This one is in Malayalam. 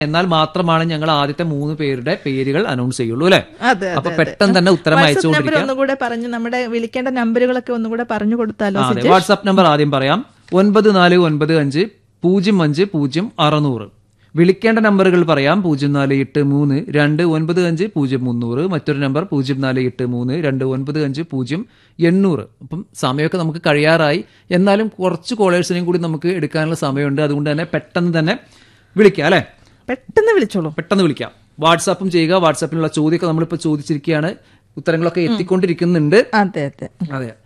എന്നാൽ മാത്രമാണ് ഞങ്ങൾ ആദ്യത്തെ മൂന്ന് പേരുടെ പേരുകൾ അനൗൺസ് ചെയ്യുള്ളൂ അല്ലെ അതെ അപ്പൊ പെട്ടെന്ന് തന്നെ ഉത്തരം നമ്പർ അയച്ചുകൊണ്ടിരിക്കുക ഒന്നുകൂടെ പറഞ്ഞു നമ്മുടെ വിളിക്കേണ്ട നമ്പറുകളൊക്കെ ഒന്നുകൂടെ പറഞ്ഞു കൊടുത്താലോ ആ, അതെ വാട്സാപ്പ് നമ്പർ ആദ്യം പറയാം ഒൻപത് നാല് ഒൻപത് അഞ്ച് പൂജ്യം അഞ്ച് പൂജ്യം അറുന്നൂറ് വിളിക്കേണ്ട നമ്പറുകൾ പറയാം പൂജ്യം നാല് എട്ട് മൂന്ന് രണ്ട് ഒൻപത് അഞ്ച് പൂജ്യം മുന്നൂറ് മറ്റൊരു നമ്പർ പൂജ്യം നാല് എട്ട് മൂന്ന് രണ്ട് ഒൻപത് അഞ്ച് പൂജ്യം എണ്ണൂറ് അപ്പം സമയമൊക്കെ നമുക്ക് കഴിയാറായി എന്നാലും കുറച്ച് കോളേഴ്സിനെയും കൂടി നമുക്ക് എടുക്കാനുള്ള സമയമുണ്ട് അതുകൊണ്ട് തന്നെ പെട്ടെന്ന് തന്നെ വിളിക്കാം അല്ലെ പെട്ടെന്ന് വിളിച്ചോളൂ പെട്ടെന്ന് വിളിക്കാം വാട്സാപ്പും ചെയ്യുക വാട്സാപ്പിലുള്ള ചോദ്യമൊക്കെ നമ്മളിപ്പോൾ ചോദിച്ചിരിക്കുകയാണ് ഉത്തരങ്ങളൊക്കെ എത്തിക്കൊണ്ടിരിക്കുന്നുണ്ട് അതെ അതെ അതെ